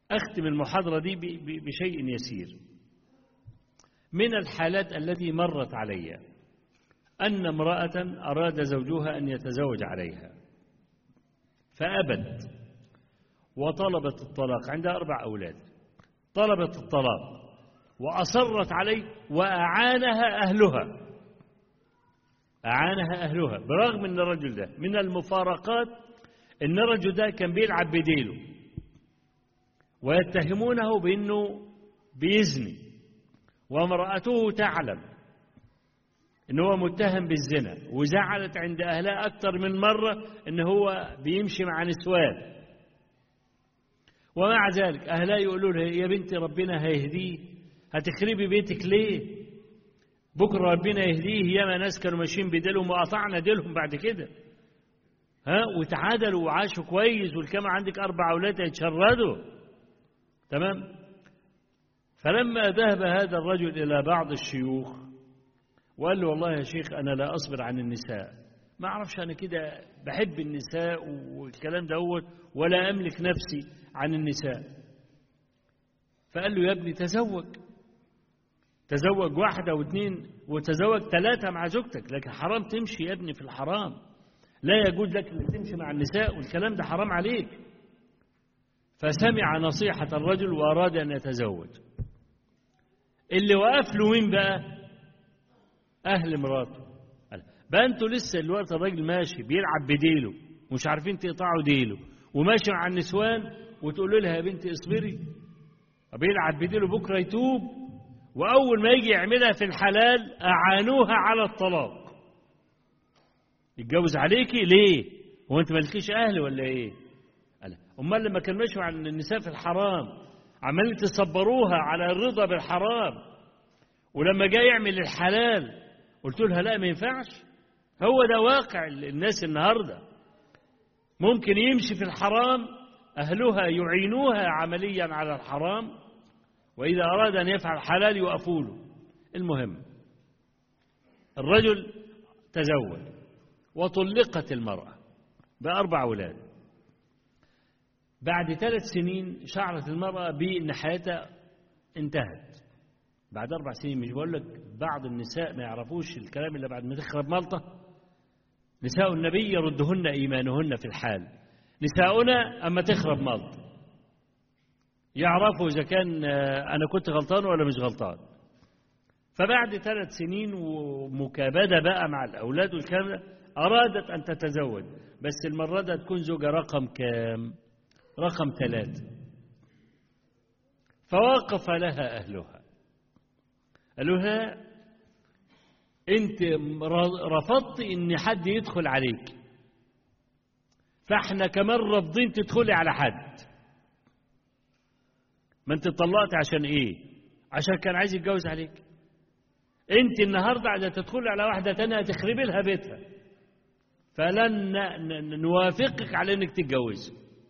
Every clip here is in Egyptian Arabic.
أختم المحاضرة دي بشيء يسير من الحالات التي مرت علي أن امرأة أراد زوجها أن يتزوج عليها فأبت وطلبت الطلاق عندها أربع أولاد طلبت الطلاق وأصرت عليه وأعانها أهلها أعانها أهلها برغم أن الرجل ده من المفارقات أن الرجل ده كان بيلعب بديله ويتهمونه بأنه بيزني وامرأته تعلم أنه هو متهم بالزنا وزعلت عند أهلها أكثر من مرة أنه هو بيمشي مع نسوان ومع ذلك أهلها يقولوا له يا بنتي ربنا هيهديه هتخربي بيتك ليه بكرة ربنا يهديه ياما ناس كانوا ماشيين بديلهم وقطعنا ديلهم بعد كده ها وتعادلوا وعاشوا كويس والكما عندك أربع أولاد يتشردوا تمام فلما ذهب هذا الرجل إلى بعض الشيوخ وقال له والله يا شيخ أنا لا أصبر عن النساء ما أعرفش أنا كده بحب النساء والكلام دوت ولا أملك نفسي عن النساء فقال له يا ابني تزوج تزوج واحدة واثنين وتزوج ثلاثة مع زوجتك لكن حرام تمشي يا ابني في الحرام لا يجوز لك أن تمشي مع النساء والكلام ده حرام عليك فسمع نصيحة الرجل وأراد أن يتزوج اللي وقف له مين بقى أهل مراته بقى أنتوا لسه الوقت الراجل ماشي بيلعب بديله ومش عارفين تقطعوا ديله وماشي مع النسوان وتقولوا لها يا بنتي اصبري بيلعب بديله بكرة يتوب وأول ما يجي يعملها في الحلال أعانوها على الطلاق يتجوز عليكي ليه هو أنت مالكيش أهل ولا إيه أمال لما كان ماشي مع النساء في الحرام عمالين تصبروها على الرضا بالحرام ولما جاي يعمل الحلال قلت لها لا ما ينفعش هو ده واقع الناس النهارده ممكن يمشي في الحرام أهلها يعينوها عمليا على الحرام وإذا أراد أن يفعل حلال يوقفوا له المهم الرجل تزوج وطلقت المرأة بأربع أولاد بعد ثلاث سنين شعرت المرأة بأن حياتها انتهت بعد أربع سنين مش بقول لك بعض النساء ما يعرفوش الكلام إلا بعد ما تخرب ملطة نساء النبي يردهن إيمانهن في الحال نساؤنا أما تخرب ملطة يعرفوا إذا كان أنا كنت غلطان ولا مش غلطان فبعد ثلاث سنين ومكابدة بقى مع الأولاد والكلام ده أرادت أن تتزوج بس المرة ده تكون زوجة رقم كام رقم ثلاثة فوقف لها أهلها قالوا لها أنت رفضت إن حد يدخل عليك فاحنا كمان رافضين تدخلي على حد ما انت طلقت عشان ايه عشان كان عايز يتجوز عليك انت النهارده عايزه تدخلي على واحده تانية تخربي لها بيتها فلن نوافقك على انك تتجوزي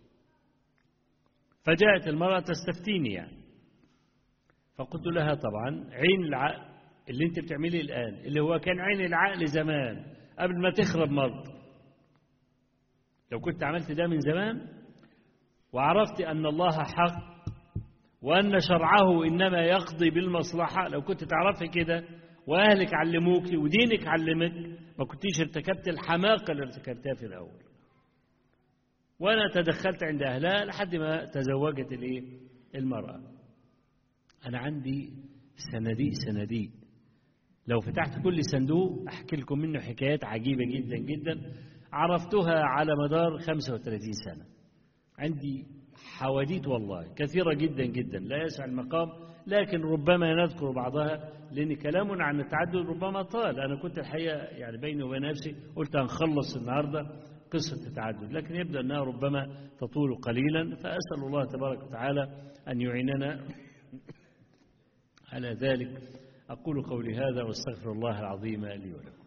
فجاءت المرأة تستفتيني يعني فقلت لها طبعا عين العقل اللي انت بتعمليه الآن اللي هو كان عين العقل زمان قبل ما تخرب مرض لو كنت عملت ده من زمان وعرفت أن الله حق وأن شرعه إنما يقضي بالمصلحة لو كنت تعرفي كده وأهلك علموك ودينك علمك ما كنتيش ارتكبت الحماقة اللي ارتكبتها في الأول وأنا تدخلت عند أهلها لحد ما تزوجت الإيه؟ المرأة أنا عندي صناديق صناديق لو فتحت كل صندوق أحكي لكم منه حكايات عجيبة جدا جدا عرفتها على مدار 35 سنة عندي حواديت والله كثيرة جدا جدا لا يسع المقام لكن ربما نذكر بعضها لأن كلامنا عن التعدد ربما طال أنا كنت الحقيقة يعني بيني وبين نفسي قلت هنخلص النهاردة قصة التعدد لكن يبدو أنها ربما تطول قليلا فأسأل الله تبارك وتعالى أن يعيننا على ذلك أقول قولي هذا واستغفر الله العظيم لي ولكم